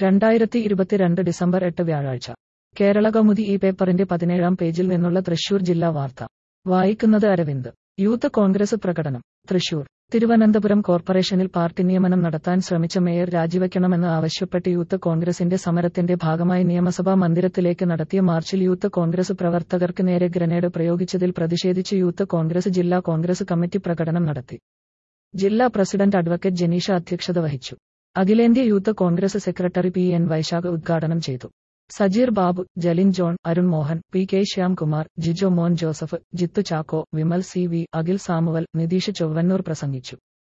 രണ്ടായിരത്തി ഇരുപത്തിരണ്ട് ഡിസംബർ എട്ട് വ്യാഴാഴ്ച കേരള കൗമുദി ഈ പേപ്പറിന്റെ പതിനേഴാം പേജിൽ നിന്നുള്ള തൃശൂർ ജില്ലാ വാർത്ത വായിക്കുന്നത് അരവിന്ദ് യൂത്ത് കോൺഗ്രസ് പ്രകടനം തൃശൂർ തിരുവനന്തപുരം കോർപ്പറേഷനിൽ പാർട്ടി നിയമനം നടത്താൻ ശ്രമിച്ച മേയർ രാജിവെക്കണമെന്ന് ആവശ്യപ്പെട്ട് യൂത്ത് കോൺഗ്രസിന്റെ സമരത്തിന്റെ ഭാഗമായി നിയമസഭാ മന്ദിരത്തിലേക്ക് നടത്തിയ മാർച്ചിൽ യൂത്ത് കോൺഗ്രസ് പ്രവർത്തകർക്ക് നേരെ ഗ്രനേഡ് പ്രയോഗിച്ചതിൽ പ്രതിഷേധിച്ച് യൂത്ത് കോൺഗ്രസ് ജില്ലാ കോൺഗ്രസ് കമ്മിറ്റി പ്രകടനം നടത്തി ജില്ലാ പ്രസിഡന്റ് അഡ്വക്കേറ്റ് ജനീഷ അധ്യക്ഷത വഹിച്ചു അഖിലേന്ത്യാ Youth Congress secretary P N Vaishakh ഉദ്ഘാടനം ചെയ്തു Sajeer Babu Jalin John Arun Mohan P K Shyamkumar Jijo Mon Joseph Jithu Chacko Vimal C V Akhil Samuel Nitheesh Chowwannur പ്രസംഗിച്ചു